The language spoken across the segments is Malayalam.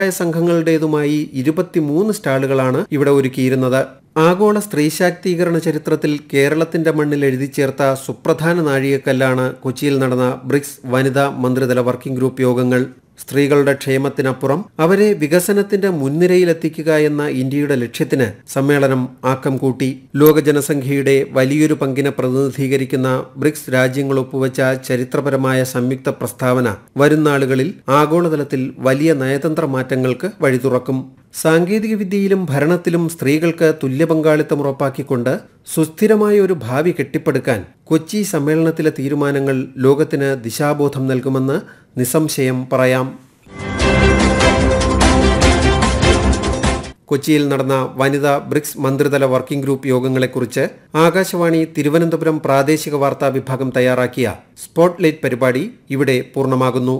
സംഘങ്ങളുടേതുമായി ഇരുപത്തിമൂന്ന് സ്റ്റാളുകളാണ് ഇവിടെ ഒരുക്കിയിരുന്നത് ആഗോള സ്ത്രീ ശാക്തീകരണ ചരിത്രത്തിൽ കേരളത്തിന്റെ മണ്ണിൽ എഴുതി ചേർത്ത സുപ്രധാന നാഴികക്കല്ലാണ് കൊച്ചിയിൽ നടന്ന ബ്രിക്സ് വനിതാ മന്ത്രിതല വർക്കിംഗ് ഗ്രൂപ്പ് യോഗങ്ങൾ സ്ത്രീകളുടെ ക്ഷേമത്തിനപ്പുറം അവരെ വികസനത്തിന്റെ മുൻനിരയിലെത്തിക്കുക എന്ന ഇന്ത്യയുടെ ലക്ഷ്യത്തിന് സമ്മേളനം ആക്കം കൂട്ടി ലോക ജനസംഖ്യയുടെ വലിയൊരു പങ്കിനെ പ്രതിനിധീകരിക്കുന്ന ബ്രിക്സ് രാജ്യങ്ങൾ ഒപ്പുവെച്ച ചരിത്രപരമായ സംയുക്ത പ്രസ്താവന വരും നാളുകളിൽ ആഗോളതലത്തിൽ വലിയ നയതന്ത്ര മാറ്റങ്ങൾക്ക് വഴി തുറക്കും സാങ്കേതികവിദ്യയിലും ഭരണത്തിലും സ്ത്രീകൾക്ക് തുല്യ പങ്കാളിത്തം ഉറപ്പാക്കിക്കൊണ്ട് സുസ്ഥിരമായ ഒരു ഭാവി കെട്ടിപ്പടുക്കാൻ കൊച്ചി സമ്മേളനത്തിലെ തീരുമാനങ്ങൾ ലോകത്തിന് ദിശാബോധം നൽകുമെന്ന് നിസ്സംശയം പറയാം കൊച്ചിയിൽ നടന്ന വനിതാ ബ്രിക്സ് മന്ത്രിതല വർക്കിംഗ് ഗ്രൂപ്പ് യോഗങ്ങളെക്കുറിച്ച് ആകാശവാണി തിരുവനന്തപുരം പ്രാദേശിക വാർത്താ വിഭാഗം തയ്യാറാക്കിയ സ്പോട്ട്ലൈറ്റ് പരിപാടി ഇവിടെ പൂർണ്ണമാകുന്നു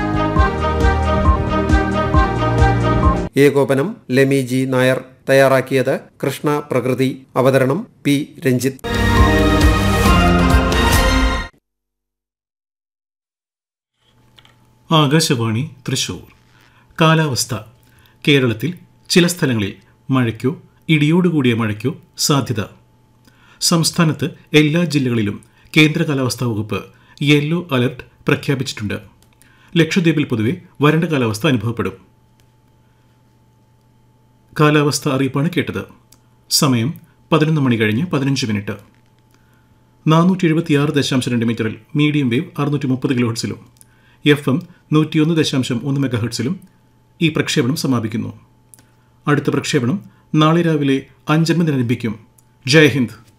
ഏകോപനം ലെമി ജി നായർ തയ്യാറാക്കിയത് കൃഷ്ണ പ്രകൃതി അവതരണം പി രഞ്ജിത്ത് ആകാശവാണി തൃശൂർ കാലാവസ്ഥ കേരളത്തിൽ ചില സ്ഥലങ്ങളിൽ മഴയ്ക്കോ ഇടിയോടുകൂടിയ മഴയ്ക്കോ സാധ്യത സംസ്ഥാനത്ത് എല്ലാ ജില്ലകളിലും കേന്ദ്ര കാലാവസ്ഥാ വകുപ്പ് യെല്ലോ അലർട്ട് പ്രഖ്യാപിച്ചിട്ടുണ്ട് ലക്ഷദ്വീപിൽ പൊതുവെ വരണ്ട കാലാവസ്ഥ അനുഭവപ്പെടും കാലാവസ്ഥ അറിയിപ്പാണ് കേട്ടത് സമയം പതിനൊന്ന് മണി കഴിഞ്ഞ് പതിനഞ്ച് മിനിറ്റ് നാനൂറ്റി എഴുപത്തിയാറ് ദശാംശം രണ്ട് മീറ്ററിൽ മീഡിയം വേവ് അറുന്നൂറ്റി മുപ്പത് കിലോ ഹെർട്സിലും എഫ് എം നൂറ്റിയൊന്ന് ദശാംശം ഒന്ന് മെഗാ ഹെർട്സിലും ഈ പ്രക്ഷേപണം സമാപിക്കുന്നു അടുത്ത പ്രക്ഷേപണം നാളെ രാവിലെ അഞ്ചൻപതിന് ആരംഭിക്കും ജയ് ഹിന്ദ്